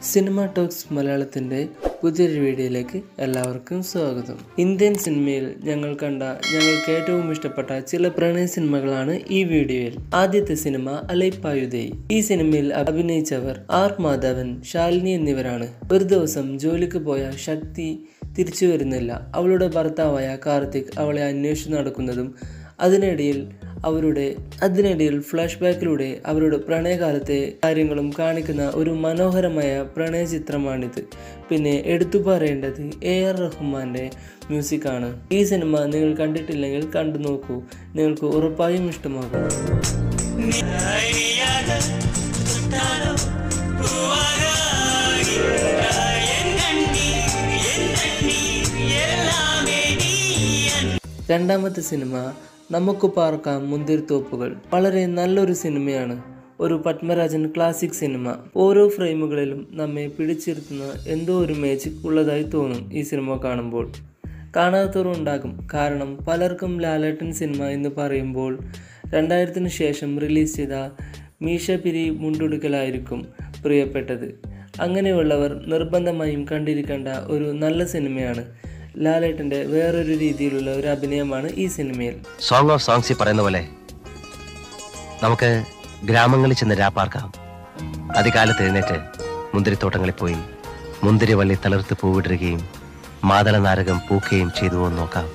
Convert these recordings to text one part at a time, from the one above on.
cinema talks മലയാളത്തിൻ്റെ പുതിയൊരു വീഡിയോയിലേക്ക് എല്ലാവർക്കും സ്വാഗതം ഇന്ത്യൻ സിനിമയിൽ ഞങ്ങൾ കണ്ട ഞങ്ങൾക്ക് ഏറ്റവും ഇഷ്ടപ്പെട്ട ചില പ്രണയ സിനിമകളാണ് ഈ വീഡിയോയിൽ ആദ്യത്തെ സിനിമ അലൈപ്പായുതേ ഈ സിനിമയിൽ അഭിനയിച്ചവർ ആർ മാധവൻ ശാലിനി എന്നിവരാണ് ഒരു ദിവസം ജോലിക്ക് പോയ ശക്തി തിരിച്ചു വരുന്നില്ല അവളുടെ ഭർത്താവായ കാർത്തിക് അവളെ അന്വേഷിച്ച് നടക്കുന്നതും അതിനിടയിൽ അവരുടെ അതിനിടയിൽ ഫ്ലാഷ് ബാക്കിലൂടെ അവരുടെ പ്രണയകാലത്തെ കാര്യങ്ങളും കാണിക്കുന്ന ഒരു മനോഹരമായ പ്രണയ ചിത്രമാണിത് പിന്നെ എടുത്തു പറയേണ്ടത് എ ആർ റഹ്മാന്റെ മ്യൂസിക്കാണ് ഈ സിനിമ നിങ്ങൾ കണ്ടിട്ടില്ലെങ്കിൽ കണ്ടു നോക്കൂ നിങ്ങൾക്ക് ഉറപ്പായും ഇഷ്ടമാകും രണ്ടാമത്തെ സിനിമ നമുക്ക് പാർക്കാം മുന്തിരിത്തോപ്പുകൾ വളരെ നല്ലൊരു സിനിമയാണ് ഒരു പത്മരാജൻ ക്ലാസിക് സിനിമ ഓരോ ഫ്രെയിമുകളിലും നമ്മെ പിടിച്ചിരുത്തുന്ന എന്തോ ഒരു മാജിക് ഉള്ളതായി തോന്നും ഈ സിനിമ കാണുമ്പോൾ കാണാത്തവർ ഉണ്ടാകും കാരണം പലർക്കും ലാലേട്ടൻ സിനിമ എന്ന് പറയുമ്പോൾ രണ്ടായിരത്തിന് ശേഷം റിലീസ് ചെയ്ത മീശ പിരി മുണ്ടുടുക്കലായിരിക്കും പ്രിയപ്പെട്ടത് അങ്ങനെയുള്ളവർ നിർബന്ധമായും കണ്ടിരിക്കേണ്ട ഒരു നല്ല സിനിമയാണ് ലാലേട്ടൻ്റെ വേറൊരു രീതിയിലുള്ള ഒരു അഭിനയമാണ് ഈ സിനിമയിൽ സോങ് ഓഫ് സോങ്സിൽ പറയുന്ന പോലെ നമുക്ക് ഗ്രാമങ്ങളിൽ ചെന്ന് രാപ്പാർക്കാം അതികാലത്ത് എഴുന്നേറ്റ് മുന്തിരിത്തോട്ടങ്ങളിൽ പോയി മുന്തിരിവള്ളി തളിർത്ത് പൂവിടുകയും മാതള നാരകം പൂക്കുകയും ചെയ്തു എന്ന് നോക്കാം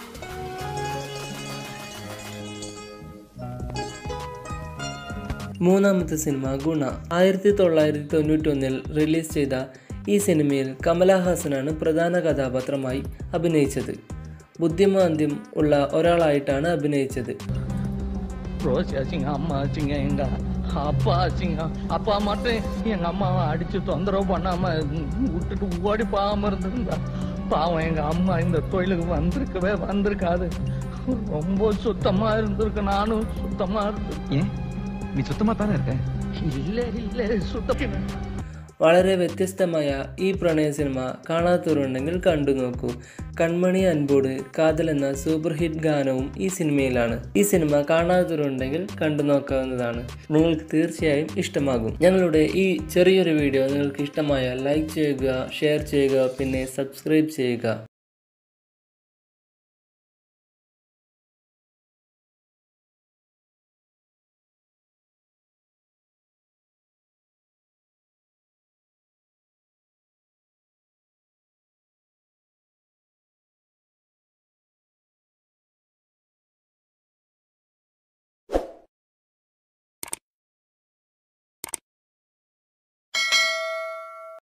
മൂന്നാമത്തെ സിനിമ ഗുണ ആയിരത്തി തൊള്ളായിരത്തി തൊണ്ണൂറ്റി ഒന്നിൽ റിലീസ് ചെയ്ത ഈ സിനിമയിൽ കമലഹാസനാണ് പ്രധാന കഥാപാത്രമായി അഭിനയിച്ചത് ബുദ്ധിമാന്ദ്യം ഉള്ള ഒരാളായിട്ടാണ് അഭിനയിച്ചത് ரோசியா சிங்க அம்மா சிங்க எங்க அப்பா சிங்க அப்பா மட்டும் எங்க அம்மாவை அடிச்சு தொந்தரவு பண்ணாம விட்டுட்டு ஓடி போகாம இருந்திருந்தா பாவம் எங்க அம்மா இந்த தொழிலுக்கு வந்திருக்கவே வந்திருக்காது ரொம்ப சுத்தமா இருந்திருக்கு நானும் சுத்தமா இருந்திருக்கேன் ஏன் நீ சுத்தமா தானே இருக்க இல்ல இல்ல சுத்தம் വളരെ വ്യത്യസ്തമായ ഈ പ്രണയ സിനിമ കാണാത്തവരുണ്ടെങ്കിൽ കണ്ടു നോക്കൂ കൺമണി അൻപോട് കാതൽ എന്ന സൂപ്പർ ഹിറ്റ് ഗാനവും ഈ സിനിമയിലാണ് ഈ സിനിമ കാണാത്തവരുണ്ടെങ്കിൽ കണ്ടു നോക്കാവുന്നതാണ് നിങ്ങൾക്ക് തീർച്ചയായും ഇഷ്ടമാകും ഞങ്ങളുടെ ഈ ചെറിയൊരു വീഡിയോ നിങ്ങൾക്ക് ഇഷ്ടമായാൽ ലൈക്ക് ചെയ്യുക ഷെയർ ചെയ്യുക പിന്നെ സബ്സ്ക്രൈബ് ചെയ്യുക